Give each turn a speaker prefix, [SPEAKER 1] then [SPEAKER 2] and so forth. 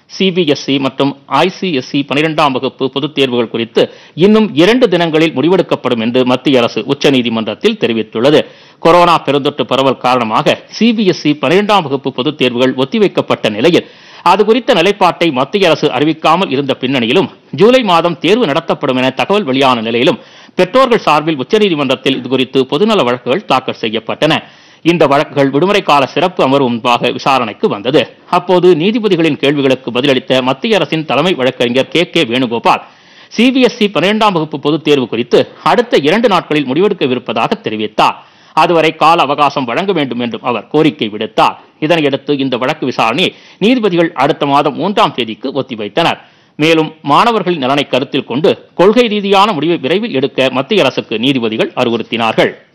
[SPEAKER 1] CBSE மற்றும் ICSE பனிரெண்டாம் வகுப்பு பொதுத் தேர்வுகள் குறித்து இன்னும் இரண்டு தினங்களில் முடிவெடுக்கப்படும் என்று மத்திய அரசு உச்சநீதிமன்றத்தில் தெரிவித்துள்ளது கொரோனா பெருந்தொற்று பரவல் காரணமாக சிபிஎஸ்இ பனிரெண்டாம் வகுப்பு பொதுத் தேர்வுகள் ஒத்திவைக்கப்பட்ட நிலையில் அது குறித்த நிலைப்பாட்டை மத்திய அரசு அறிவிக்காமல் இருந்த பின்னணியிலும் ஜூலை மாதம் தேர்வு நடத்தப்படும் என தகவல் வெளியான நிலையிலும் பெற்றோர்கள் சார்பில் உச்சநீதிமன்றத்தில் இதுகுறித்து பொதுநல வழக்குகள் தாக்கல் செய்யப்பட்டன இந்த வழக்குகள் விடுமுறை கால சிறப்பு அமர்வு முன்பாக விசாரணைக்கு வந்தது அப்போது நீதிபதிகளின் கேள்விகளுக்கு பதிலளித்த மத்திய அரசின் தலைமை வழக்கறிஞர் கே கே வேணுகோபால் சிபிஎஸ்இ பன்னிரெண்டாம் வகுப்பு பொதுத் தேர்வு குறித்து அடுத்த இரண்டு நாட்களில் முடிவெடுக்கவிருப்பதாக தெரிவித்தார் அதுவரை கால அவகாசம் வழங்க வேண்டும் என்றும் அவர் கோரிக்கை விடுத்தார் இதனையடுத்து இந்த வழக்கு விசாரணையை நீதிபதிகள் அடுத்த மாதம் மூன்றாம் தேதிக்கு ஒத்திவைத்தனர் மேலும் மாணவர்களின் நலனை கருத்தில் கொண்டு கொள்கை ரீதியான முடிவை விரைவில் எடுக்க மத்திய அரசுக்கு நீதிபதிகள் அறிவுறுத்தினார்கள்